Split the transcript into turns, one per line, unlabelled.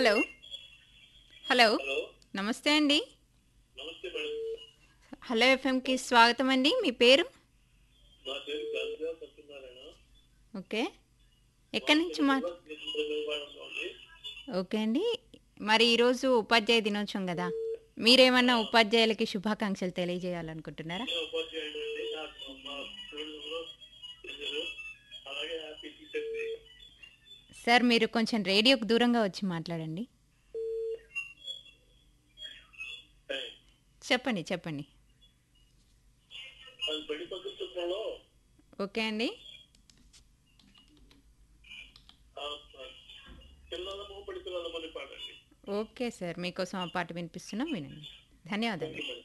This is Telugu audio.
హలో హలో
హలో
నమస్తే అండి
నమస్తే మేడం
హలో ఎఫ్ఎంకి స్వాగతం అండి మీ పేరు
నా పేరు గంగా సత్యనారాయణ
ఓకే ఎక్కడి నుంచి మా
నిర్మాణంలో ఉంది
ఓకే అండి మరి ఈరోజు ఉపాధ్యాయ దినోత్సవం కదా మీరేమన్నా ఉపాధ్యాయులకి శుభాకాంక్షలు తెలియజేయాలనుకుంటున్నారా
నేను ఉపాధ్యాయుడు అండి నాకు మా స్టూడెంట్స్ ఇద్దరు అలాగే హ్యాపీ టీచర్స్ డే
సార్ మీరు కొంచెం రేడియోకి దూరంగా వచ్చి మాట్లాడండి చెప్పండి చెప్పండి
అది బడి పద్ధతి చిత్రంలో
ఓకే అండి
ఆ, ఆ, పిల్లలము బడి పిల్లలమని పాడండి
ఓకే సార్ మీకోసం ఆ పాట వినిపిస్తున్నాం వినండి ధన్యవాదాలు
మరి